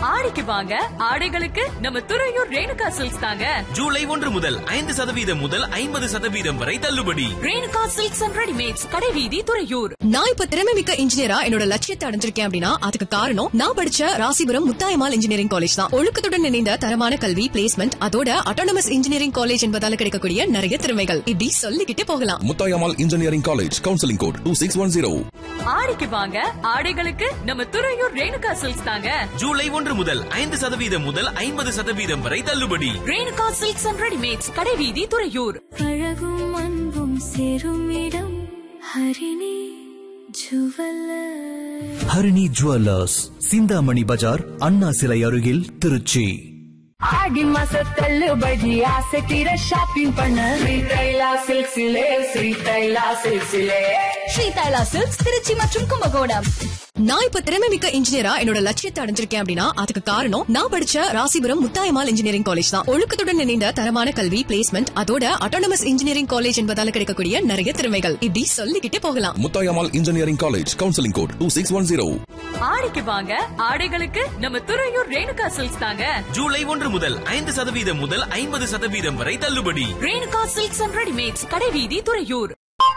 ஆடிக்கு வாங்க ஆடைகளுக்கு நம்ம துறையூர் ரேணுகா சில்க்ஸ் தாங்க ஜூலை ஒன்று முதல் ஐந்து சதவீதம் முதல் ஐம்பது சதவீதம் வரை தள்ளுபடி ரேணுகா சில்க்ஸ் அண்ட் ரெடிமேட்ஸ் கடைவீதி துறையூர் நான் இப்ப திறமை மிக்க இன்ஜினியரா என்னோட லட்சியத்தை அடைஞ்சிருக்கேன் அப்படின்னா அதுக்கு காரணம் நான் படிச்ச ராசிபுரம் முத்தாயமால் இன்ஜினியரிங் காலேஜ் தான் ஒழுக்கத்துடன் இணைந்த தரமான கல்வி பிளேஸ்மெண்ட் அதோட அட்டானமஸ் இன்ஜினியரிங் காலேஜ் என்பதால கிடைக்கக்கூடிய நிறைய திறமைகள் இப்படி சொல்லிக்கிட்டே போகலாம் Muthayammal engineering college counselling code two six one zero ஆடிக்கு வாங்க ஆடைகளுக்கு நம்ம துறையூர் ரேணுகா சில்க்ஸ் தாங்க ஜூலை ஒன்று முதல் ஐந்து சதவீதம் முதல் ஐம்பது சதவீதம் வரை தள்ளுபடி ரேணுகா சில்க்ஸ் அண்ட் ரெடிமேட்ஸ் கடைவீதி துறையூர் அழகும் அன்பும் சேரும் இடம் ஹரிணி ஜுவல்லர் ஹரிணி ஜுவல்லர்ஸ் சிந்தாமணி பஜார் அண்ணா சிலை அருகில் திருச்சி ஆடி மாச தள்ளுபடி ஆசை தீர ஷாப்பிங் பண்ண ஸ்ரீ தைலா சில்க்ஸிலே ஸ்ரீ தைலா சில்க்ஸிலே ஸ்ரீ தைலா சில்க்ஸ் திருச்சி மற்றும் கும்பகோணம் நான் இப்ப திறமை மிக்க இன்ஜினியரா என்னோட லட்சியத்தை அடைஞ்சிருக்கேன் அப்படின்னா அதுக்கு காரணம் நான் படிச்ச ராசிபுரம் முத்தாயமால் இன்ஜினியரிங் காலேஜ் தான் ஒழுக்கத்துடன் இணைந்த தரமான கல்வி பிளேஸ்மெண்ட் அதோட அட்டானமஸ் இன்ஜினியரிங் காலேஜ் என்பதால கிடைக்கக்கூடிய நிறைய திறமைகள் இப்படி சொல்லிக்கிட்டே போகலாம் Muthayammal engineering college counselling code two six one zero ஆடிக்கு வாங்க ஆடைகளுக்கு நம்ம துறையூர் ரேணுகா சில்க்ஸ் தாங்க ஜூலை ஒன்று முதல் ஐந்து சதவீதம் முதல் ஐம்பது சதவீதம் வரை தள்ளுபடி ரேணுகா சில்க்ஸ் அண்ட் ரெடிமேட்ஸ் கடைவீதி துறையூர்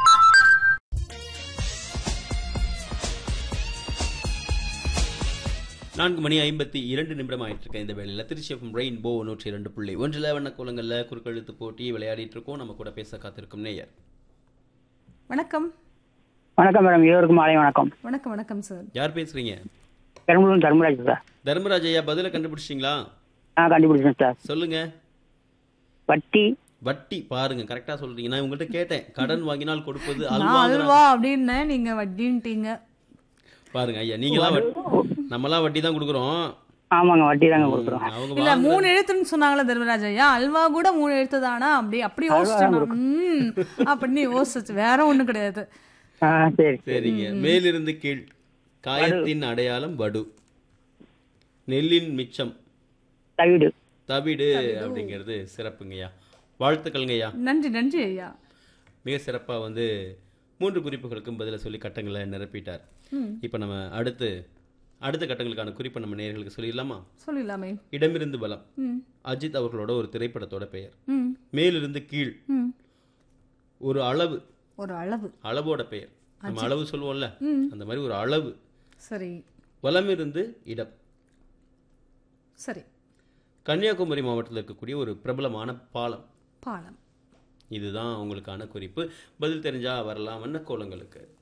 நான்கு மணி ஐம்பத்தி இரண்டு நிமிடம் ஆயிட்டு இருக்க இந்த வேளையில் திருச்சி எஃப்எம் ரெயின்போ நூற்றி இரண்டு புள்ளி ஒன்றில் வண்ண கோலங்களில் குறுக்கெழுத்து போட்டி விளையாடிட்டு இருக்கோம் நம்ம கூட பேச காத்திருக்கும் நேயர் வணக்கம் வணக்கம் மேடம் இருவருக்கும் மாலை வணக்கம் வணக்கம் வணக்கம் சார் யார் பேசுறீங்க பெரம்பலூர் தர்மராஜ் சார் தர்மராஜ் ஐயா பதில கண்டுபிடிச்சிங்களா நான் கண்டுபிடிச்சேன் சார் சொல்லுங்க வட்டி வட்டி பாருங்க கரெக்டா சொல்றீங்க நான் உங்கள்கிட்ட கேட்டேன் கடன் வாங்கினால் கொடுப்பது நான் அல்வா அல்வா அப்படின்னேன் நீங்க வட்டின்ட்டீங்க பாருங்க ஐயா நீங்களாம் வட்டி நம்மலாம் வட்டி தான் கொடுக்குறோம் ஆமாங்க வட்டி தாங்க கொடுக்குறோம் அவங்க இல்ல வாங்குற- மூணு எழுத்துன்னு சொன்னாங்களே தர்மராஜ் ஐயா அல்வா கூட மூணு எழுத்து தானா அப்படி அப்படி யோசிச்சேன் நான். ம் அப்படின்னு யோசிச்சு வேற ஒண்ணும் கிடையாது ஆ சரி சரிங்க மேலிருந்து கீழ் காயத்தின் அடையாளம் வடு நெல்லின் மிச்சம் தவிடு தவிடு அப்படிங்கிறது சிறப்புங்கய்யா வாழ்த்துக்கள்ங்கய்யா நன்றி நன்றி ஐயா மிக சிறப்பாக வந்து மூன்று குறிப்புகளுக்கும் பதில சொல்லி கட்டங்களை நிரப்பிட்டார் இப்போ நம்ம அடுத்து அடுத்த கட்டங்களுக்கான குறிப்பை நம்ம நேயர்களுக்கு சொல்லிடலாமா சொல்லிடலாமே இடமிருந்து பலம் ம் அஜித் அவர்களோட ஒரு திரைப்படத்தோட பெயர் ம் மேலிருந்து கீழ் ம் ஒரு அளவு ஒரு அளவு அளவோட பெயர் நம்ம அளவு சொல்லுவோம்ல அந்த மாதிரி ஒரு அளவு சரி வலமிருந்து இடம் சரி கன்னியாகுமரி மாவட்டத்தில் இருக்கக்கூடிய ஒரு பிரபலமான பாலம் பாலம் இதுதான் உங்களுக்கான குறிப்பு பதில் தெரிஞ்சா வரலாம் வண்ண கோலங்களுக்கு